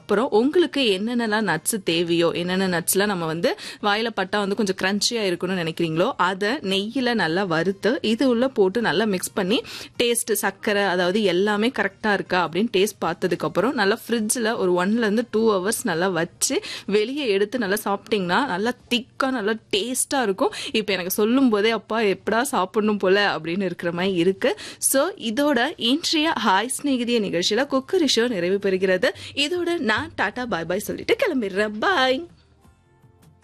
அப்புறம் உங்களுக்கு என்னென்னலாம் நட்ஸ் தேவையோ என்னென்ன நட்ஸ்லாம் நம்ம வந்து வாயில பட்டா வந்து கொஞ்சம் கிரன்ச்சியா இருக்கணும்னு நினைக்கிறீங்களோ அதை நெய்யில நல்லா வறுத்து இது உள்ள போட்டு நல்லா மிக்ஸ் பண்ணி டேஸ்ட் சர்க்கரை அதாவது எல்லாமே கரெக்டா இருக்கா அப்படின்னு டேஸ்ட் பார்த்ததுக்கு அப்புறம் நல்லா ஃப்ரிட்ஜில் ஒரு ஒன்ல இருந்து டூ ஹவர்ஸ் நல்லா வச்சு வெளியே எடுத்து நல்லா சாப்பிட்டீங்கன்னா நல்லா திக்கா நல்லா டேஸ்டா இருக்கும் இப்போ எனக்கு சொல்லும் போதே அப்பா எப்படா சாப்பிடணும் போல அப்படின்னு இருக்கிற மாதிரி இருக்கு ஸோ இதோட இன்றைய ஹாய் ஸ்நேகிதிய நிகழ்ச்சியில குக்கரி ஷோ நிறைவு பெறுகிறது இதோட நான் டாடா பாய் பாய் சொல்லிட்டு கிளம்பிடுறேன் பாய்